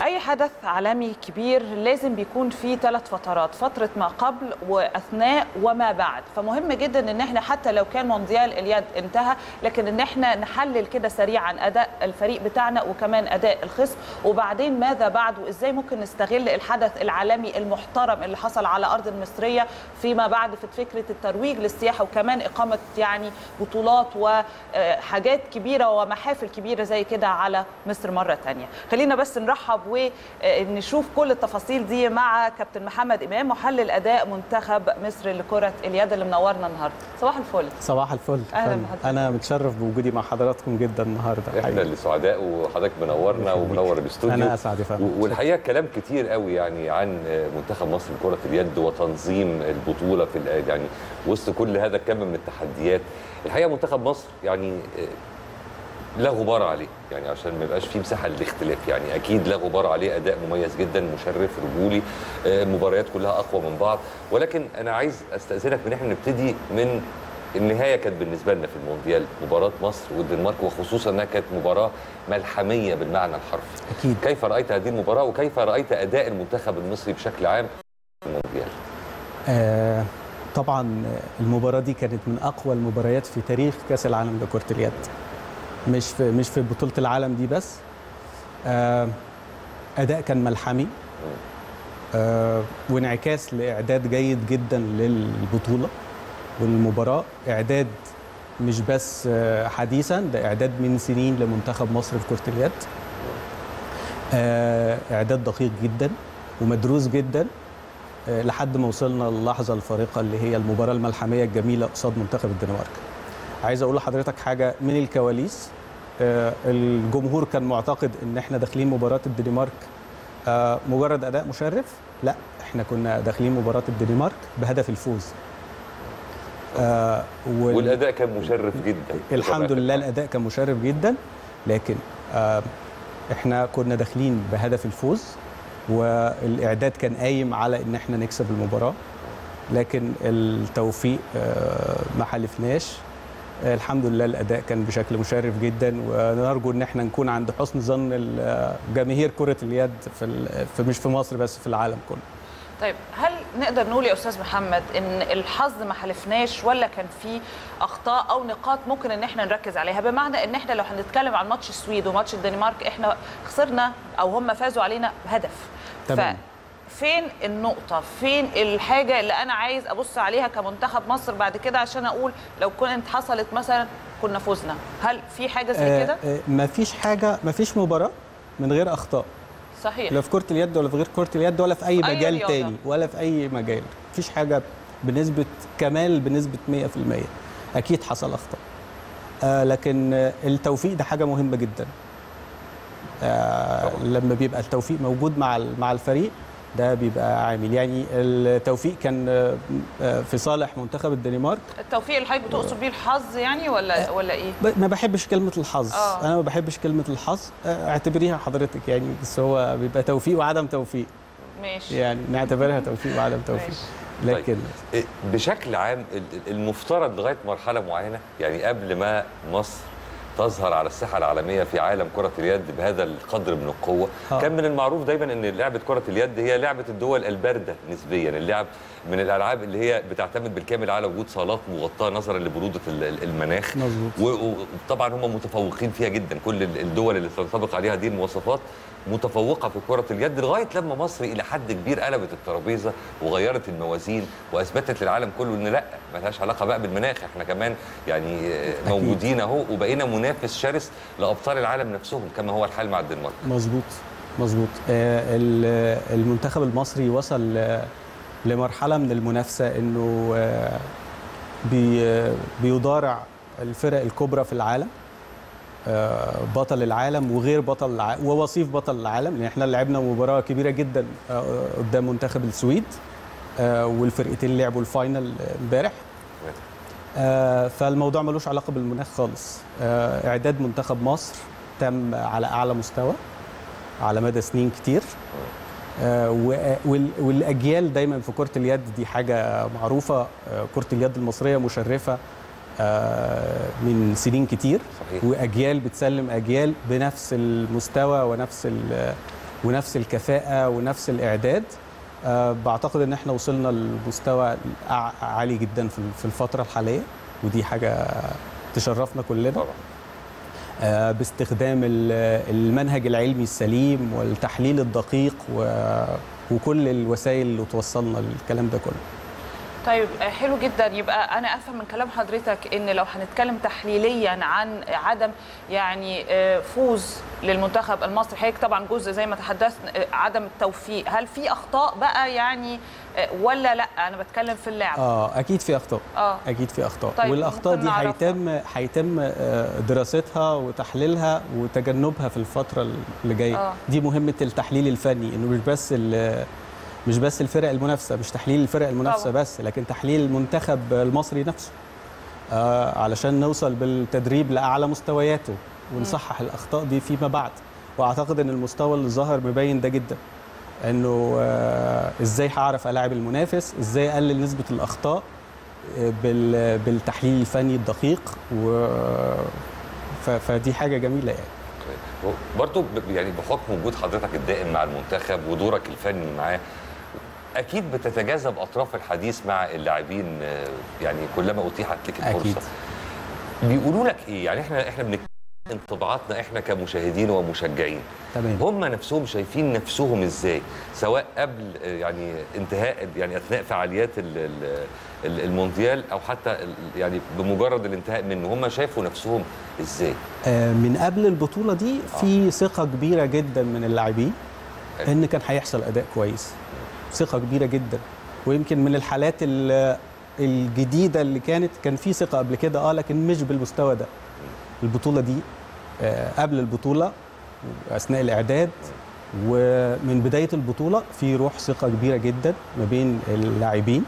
اي حدث عالمي كبير لازم بيكون فيه ثلاث فترات فتره ما قبل واثناء وما بعد فمهم جدا ان احنا حتى لو كان مونديال اليد انتهى لكن ان احنا نحلل كده سريعا اداء الفريق بتاعنا وكمان اداء الخصم وبعدين ماذا بعد وازاي ممكن نستغل الحدث العالمي المحترم اللي حصل على ارض المصريه فيما بعد في فكره الترويج للسياحه وكمان اقامه يعني بطولات وحاجات كبيره ومحافل كبيره زي كده على مصر مره ثانيه خلينا بس نرحب ونشوف كل التفاصيل دي مع كابتن محمد امام محلل اداء منتخب مصر لكره اليد اللي منورنا النهارده صباح الفل صباح الفل أهلا فندم. بحضرتك. انا متشرف بوجودي مع حضراتكم جدا النهارده احنا حقيقي. اللي سعداء وحضرتك منورنا يخليك. ومنور الاستوديو انا اسعد يا فندم و- والحقيقه كلام كتير قوي يعني عن منتخب مصر لكره اليد وتنظيم البطوله في ال- يعني وسط كل هذا الكم من التحديات الحقيقه منتخب مصر يعني لا غبار عليه يعني عشان ما يبقاش فيه مساحه للاختلاف يعني اكيد لا غبار عليه اداء مميز جدا مشرف رجولي آه، مباريات كلها اقوى من بعض ولكن انا عايز استاذنك من احنا نبتدي من النهايه كانت بالنسبه لنا في المونديال مباراه مصر والدنمارك وخصوصا انها كانت مباراه ملحميه بالمعنى الحرفي اكيد كيف رايت هذه المباراه وكيف رايت اداء المنتخب المصري بشكل عام في المونديال آه طبعا المباراه دي كانت من اقوى المباريات في تاريخ كاس العالم لكره اليد مش في مش في بطوله العالم دي بس آه اداء كان ملحمي آه وانعكاس لاعداد جيد جدا للبطوله والمباراه اعداد مش بس آه، حديثا ده اعداد من سنين لمنتخب مصر في كره اليد آه، اعداد دقيق جدا ومدروس جدا آه، لحد ما وصلنا للحظه الفارقه اللي هي المباراه الملحميه الجميله قصاد منتخب الدنمارك عايز اقول لحضرتك حاجه من الكواليس آه، الجمهور كان معتقد ان احنا داخلين مباراه الدنمارك آه، مجرد اداء مشرف لا احنا كنا داخلين مباراه الدنمارك بهدف الفوز آه، وال- والاداء كان مشرف جدا الحمد لله الاداء كان مشرف جدا لكن آه، احنا كنا داخلين بهدف الفوز والاعداد كان قايم على ان احنا نكسب المباراه لكن التوفيق آه، ما حالفناش آه، الحمد لله الاداء كان بشكل مشرف جدا ونرجو ان احنا نكون عند حسن ظن ال- جماهير كره اليد في, ال- في مش في مصر بس في العالم كله طيب هل نقدر نقول يا استاذ محمد ان الحظ ما حلفناش ولا كان في اخطاء او نقاط ممكن ان احنا نركز عليها بمعنى ان احنا لو هنتكلم عن ماتش السويد وماتش الدنمارك احنا خسرنا او هم فازوا علينا بهدف تمام. فين النقطة؟ فين الحاجة اللي أنا عايز أبص عليها كمنتخب مصر بعد كده عشان أقول لو كانت حصلت مثلا كنا فزنا، هل في حاجة زي كده؟ ما فيش حاجه ما فيش مباراه من غير اخطاء صحيح لا في كره اليد ولا في غير كره اليد ولا في اي في أي مجال رياضة. تاني ولا في اي مجال مفيش حاجه بنسبه كمال بنسبه 100% اكيد حصل اخطاء آه لكن آه، التوفيق ده حاجه مهمه جدا آه لما بيبقى التوفيق موجود مع ال- مع الفريق ده بيبقى عامل يعني التوفيق كان آه، آه، في صالح منتخب الدنمارك التوفيق اللي حضرتك بتقصد بيه الحظ يعني ولا ولا إيه؟ ب- ما بحبش كلمة الحظ آه. أنا ما بحبش كلمة الحظ آه، اعتبريها حضرتك يعني بس هو بيبقى توفيق وعدم توفيق ماشي يعني نعتبرها توفيق وعدم توفيق ماشي. لكن إيه، بشكل عام ال- ال- المفترض لغايه مرحله معينه يعني قبل ما مصر تظهر على الساحه العالميه في عالم كره اليد بهذا القدر من القوه آه. كان من المعروف دايما ان لعبه كره اليد هي لعبه الدول البارده نسبيا اللعب من الالعاب اللي هي بتعتمد بالكامل على وجود صالات مغطاه نظرا لبروده ال- ال- المناخ مظبوط و- وطبعا هم متفوقين فيها جدا كل ال- الدول اللي تنطبق عليها هذه المواصفات متفوقه في كره اليد لغايه لما مصر الى حد كبير قلبت الترابيزه وغيرت الموازين واثبتت للعالم كله ان لا ملهاش علاقه بقى بالمناخ احنا كمان يعني آه، موجودين اهو وبقينا منافس شرس لابطال العالم نفسهم كما هو الحال مع الدنمارك مظبوط مظبوط آه، ال- المنتخب المصري وصل آه، لمرحلة من المنافسة إنه آه، بي- آه، بيضارع الفرق الكبرى في العالم آه، بطل العالم وغير بطل العالم ووصيف بطل العالم لان احنا لعبنا مباراه كبيره جدا آه، قدام منتخب السويد آه، والفرقتين لعبوا الفاينل امبارح آه، فالموضوع ملوش علاقه بالمناخ خالص آه، اعداد منتخب مصر تم على اعلى مستوى على مدى سنين كتير آه، و- وال- والاجيال دايما في كره اليد دي حاجه معروفه آه، كره اليد المصريه مشرفه آه، من سنين كتير صحيح واجيال بتسلم اجيال بنفس المستوى ونفس ال- ونفس الكفاءه ونفس الاعداد آه، بعتقد ان احنا وصلنا لمستوى أع- عالي جدا في في الفتره الحاليه ودي حاجه تشرفنا كلنا طبعا آه، باستخدام ال- المنهج العلمي السليم والتحليل الدقيق و- وكل الوسائل اللي توصلنا للكلام ده كله طيب آه، حلو جدا يبقى انا افهم من كلام حضرتك ان لو هنتكلم تحليليا عن عدم يعني آه، فوز للمنتخب المصري حضرتك طبعا جزء زي ما تحدثنا آه، عدم التوفيق هل في اخطاء بقى يعني آه، ولا لا انا بتكلم في اللعب اه اكيد في اخطاء اه اكيد في اخطاء طيب، والاخطاء ممكن دي نعرفها. هيتم هيتم آه، دراستها وتحليلها وتجنبها في الفتره اللي جايه آه. دي مهمه التحليل الفني انه مش بس ال- مش بس الفرق المنافسه مش تحليل الفرق المنافسه طبعا. بس لكن تحليل المنتخب المصري نفسه آه علشان نوصل بالتدريب لاعلى مستوياته ونصحح الاخطاء دي فيما بعد واعتقد ان المستوى اللي ظهر مبين ده جدا انه آه ازاي هعرف الاعب المنافس ازاي اقلل نسبه الاخطاء آه، بال- بالتحليل الفني الدقيق و ف- فدي حاجه جميله يعني برضه ب- يعني بحكم وجود حضرتك الدائم مع المنتخب ودورك الفني معاه اكيد بتتجاذب اطراف الحديث مع اللاعبين آه، يعني كلما اتيحت لك الفرصه أكيد. بيقولوا لك ايه يعني احنا احنا بنتكلم انطباعاتنا احنا كمشاهدين ومشجعين تمام هم نفسهم شايفين نفسهم ازاي سواء قبل آه، يعني انتهاء يعني اثناء فعاليات ال- ال- ال- المونديال او حتى ال- يعني بمجرد الانتهاء منه هم شايفوا نفسهم ازاي آه، من قبل البطوله دي في ثقه كبيره جدا من اللاعبين حلو. ان كان هيحصل اداء كويس ثقه كبيره جدا ويمكن من الحالات ال- الجديده اللي كانت كان في ثقه قبل كده اه لكن مش بالمستوى ده البطوله دي آه، قبل البطوله اثناء الاعداد ومن بدايه البطوله في روح ثقه كبيره جدا ما بين اللاعبين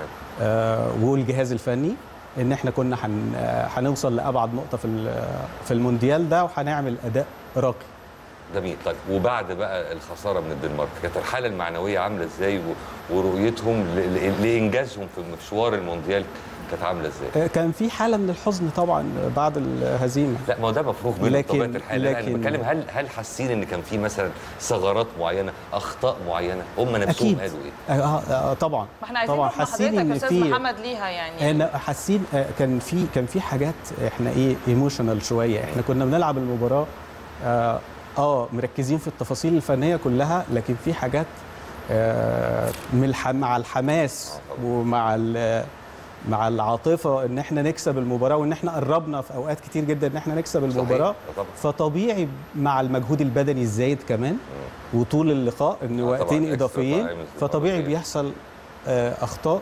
آه، والجهاز الفني ان احنا كنا هن- آه، هنوصل لابعد نقطه في ال- في المونديال ده وهنعمل اداء راقي جميل طيب وبعد بقى الخساره من الدنمارك كانت الحاله المعنويه عامله ازاي و- ورؤيتهم ل- ل- لانجازهم في مشوار المونديال كانت عامله ازاي؟ آه، كان في حاله من الحزن طبعا بعد الهزيمه لا ما هو ده مفروغ منه لكن- بطبيعه الحال لا، انا لكن- بتكلم هل هل حاسين ان كان في مثلا ثغرات معينه اخطاء معينه هم نفسهم اكيد قالوا ايه؟ آه آه آه، طبعا ما احنا عايزين طبعا نروح مع حاسين حضرتك ان يا استاذ في محمد ليها يعني انا حاسين آه، كان في كان في حاجات احنا ايه ايموشنال شويه احنا كنا بنلعب المباراه اه, آه مركزين في التفاصيل الفنيه كلها لكن في حاجات آه من الح- مع الحماس ومع ال- مع العاطفه ان احنا نكسب المباراه وان احنا قربنا في اوقات كتير جدا ان احنا نكسب صحيح، المباراه طبعا. فطبيعي مع المجهود البدني الزايد كمان وطول اللقاء ان آه، طبعاً، وقتين إكسترا اضافيين تايمز فطبيعي وإضافية. بيحصل آه، اخطاء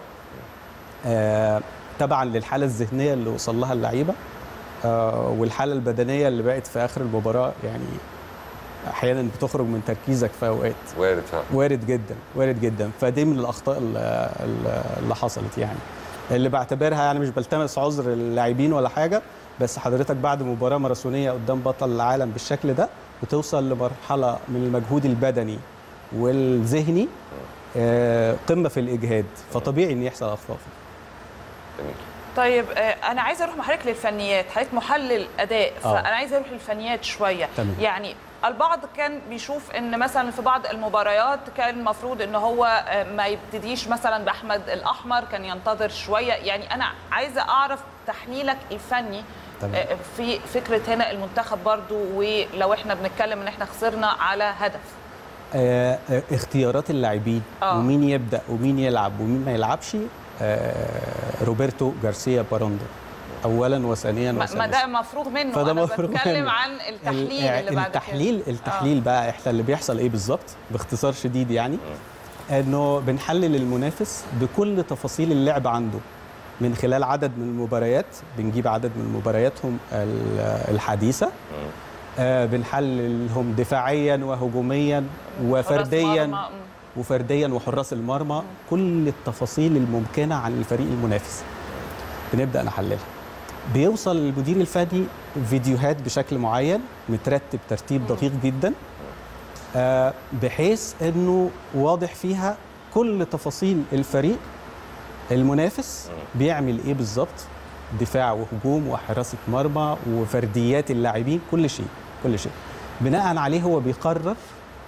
آه، تبعا للحاله الذهنيه اللي وصل لها اللعيبه آه، والحاله البدنيه اللي بقت في اخر المباراه يعني احيانا بتخرج من تركيزك في اوقات وارد فعلا وارد جدا وارد جدا فدي من الاخطاء اللي, اللي حصلت يعني اللي بعتبرها يعني مش بلتمس عذر اللاعبين ولا حاجه بس حضرتك بعد مباراه ماراثونيه قدام بطل العالم بالشكل ده بتوصل لمرحله من المجهود البدني والذهني آه، قمه في الاجهاد فطبيعي ان يحصل اخطاء جميل طيب آه، انا عايزه اروح مع حضرتك للفنيات حضرتك محلل اداء آه. فانا عايزه اروح للفنيات شويه تمام. يعني البعض كان بيشوف ان مثلا في بعض المباريات كان المفروض ان هو آه، ما يبتديش مثلا باحمد الاحمر كان ينتظر شويه يعني انا عايزه اعرف تحليلك الفني تمام. آه، في فكره هنا المنتخب برضو ولو احنا بنتكلم ان احنا خسرنا على هدف آه، آه، اختيارات اللاعبين آه. ومين يبدا ومين يلعب ومين ما يلعبش آه، روبرتو جارسيا باروندو اولا وثانيا ما ما وثالثا ده مفروغ منه فده انا مفروغ بتكلم منه. عن التحليل ال- اللي بعد التحليل كده التحليل بقى احنا اللي بيحصل ايه بالظبط باختصار شديد يعني انه بنحلل المنافس بكل تفاصيل اللعب عنده من خلال عدد من المباريات بنجيب عدد من مبارياتهم ال- الحديثه مم. آه بنحللهم دفاعيا وهجوميا حراس وفرديا مرمى، م. وفرديا وحراس المرمى كل التفاصيل الممكنه عن الفريق المنافس بنبدا نحللها بيوصل المدير الفني فيديوهات بشكل معين مترتب ترتيب دقيق جدا آه، بحيث انه واضح فيها كل تفاصيل الفريق المنافس بيعمل ايه بالظبط دفاع وهجوم وحراسه مرمى وفرديات اللاعبين كل شيء كل شيء بناء عليه هو بيقرر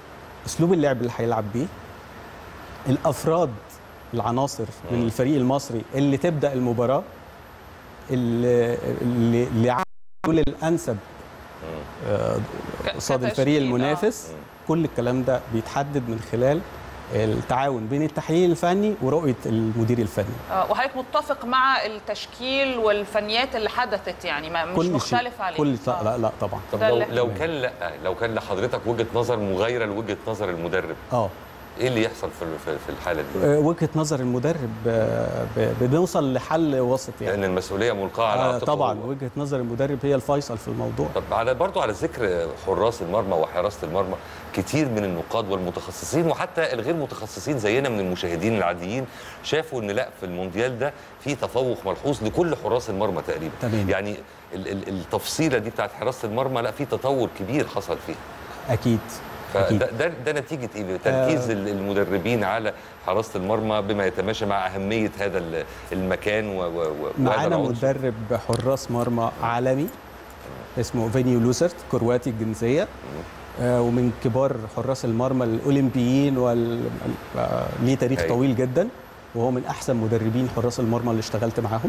اسلوب اللعب اللي هيلعب بيه الافراد العناصر من مم. الفريق المصري اللي تبدا المباراه اللي اللي اللي عامل الحلول الانسب مم. آه، ك- قصاد كتشكيل، الفريق آه. المنافس مم. كل الكلام ده بيتحدد من خلال التعاون بين التحليل الفني ورؤيه المدير الفني آه، وحضرتك متفق مع التشكيل والفنيات اللي حدثت يعني ما مش كل مختلف شيء عليه كل آه. لا لا طبعا طب ده لو اللي- لو كان لا لو كان لحضرتك وجهه نظر مغايره لوجهه نظر المدرب اه ايه اللي يحصل في في- في الحاله دي؟ آه، وجهه نظر المدرب آه، ب- بنوصل لحل وسط يعني لان المسؤوليه ملقاه على آه، عاتقه طبعا هو. وجهه نظر المدرب هي الفيصل في الموضوع طب على برضو على ذكر حراس المرمى وحراسه المرمى كتير من النقاد والمتخصصين وحتى الغير متخصصين زينا من المشاهدين العاديين شافوا ان لا في المونديال ده في تفوق ملحوظ لكل حراس المرمى تقريبا تمام. يعني ال- ال- التفصيله دي بتاعت حراسه المرمى لا في تطور كبير حصل فيها اكيد أكيد. فده ده, ده نتيجه ايه تركيز ال- المدربين على حراسه المرمى بما يتماشى مع اهميه هذا ال- المكان و- و- و- وهذا معانا العنصر. مدرب حراس مرمى عالمي اسمه فينيو لوسرت كرواتي الجنسيه آه، ومن كبار حراس المرمى الاولمبيين وال آه، ليه تاريخ أيوة. طويل جدا وهو من احسن مدربين حراس المرمى اللي اشتغلت معاهم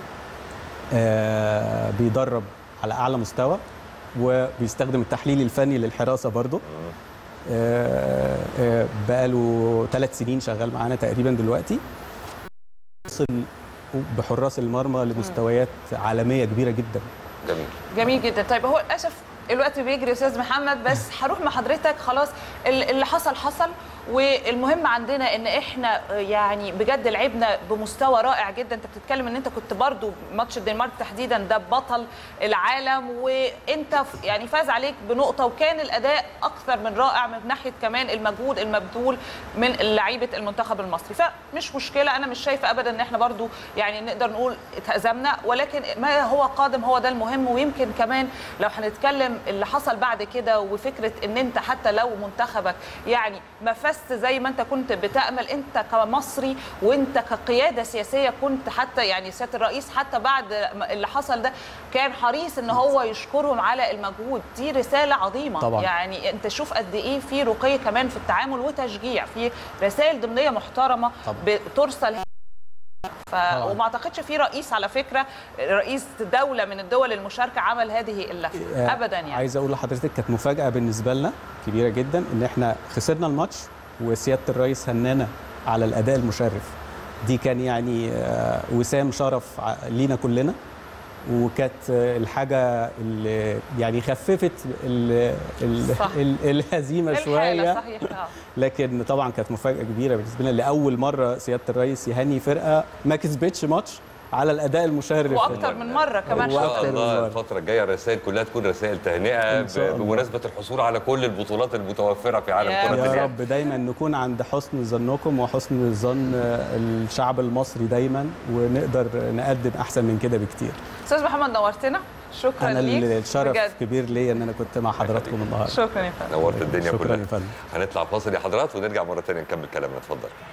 آه، بيدرب على اعلى مستوى وبيستخدم التحليل الفني للحراسه برضه آه، آه، بقاله ثلاث سنين شغال معانا تقريبا دلوقتي وصل بحراس المرمى لمستويات عالميه كبيره جدا جميل جميل جدا طيب هو للاسف الوقت بيجري يا استاذ محمد بس هروح مع حضرتك خلاص ال- اللي حصل حصل والمهم عندنا ان احنا يعني بجد لعبنا بمستوى رائع جدا انت بتتكلم ان انت كنت برضو ماتش الدنمارك تحديدا ده بطل العالم وانت ف- يعني فاز عليك بنقطه وكان الاداء اكثر من رائع من ناحيه كمان المجهود المبذول من لعيبه المنتخب المصري فمش مشكله انا مش شايفه ابدا ان احنا برضو يعني نقدر نقول اتهزمنا ولكن ما هو قادم هو ده المهم ويمكن كمان لو هنتكلم اللي حصل بعد كده وفكره ان انت حتى لو منتخبك يعني ما فزت زي ما انت كنت بتامل انت كمصري وانت كقياده سياسيه كنت حتى يعني سياده الرئيس حتى بعد ما اللي حصل ده كان حريص ان هو يشكرهم على المجهود دي رساله عظيمه طبعاً. يعني انت شوف قد ايه في رقي كمان في التعامل وتشجيع في رسائل ضمنيه محترمه طبعاً. بترسل ف... طبعاً. وما اعتقدش في رئيس على فكره رئيس دوله من الدول المشاركه عمل هذه اللفه آه، ابدا يعني عايز اقول لحضرتك كانت مفاجاه بالنسبه لنا كبيره جدا ان احنا خسرنا الماتش وسياده الرئيس هنانا على الاداء المشرف دي كان يعني آه، وسام شرف ع- لينا كلنا وكانت آه، الحاجه اللي يعني خففت ال ال صح. ال الهزيمه الحاله شويه صحيح آه. لكن طبعا كانت مفاجاه كبيره بالنسبه لنا لاول مره سياده الرئيس يهني فرقه ما كسبتش ماتش على الاداء المشرف واكتر من مره كمان ان شاء وأكتر من الله مرة. الفتره الجايه الرسائل كلها تكون رسائل تهنئه إن شاء ب- الله. بمناسبه الحصول على كل البطولات المتوفره في عالم يا كره يا اليد رب دايما نكون عند حسن ظنكم وحسن ظن الشعب المصري دايما ونقدر نقدم احسن من كده بكتير استاذ محمد نورتنا شكرا انا ليك الشرف بجد. كبير ليا ان انا كنت مع حضراتكم النهارده شكرا يا فندم نورت الدنيا شكرا كلها يا فندم هنطلع فاصل يا حضرات ونرجع مره ثانيه نكمل كلامنا اتفضل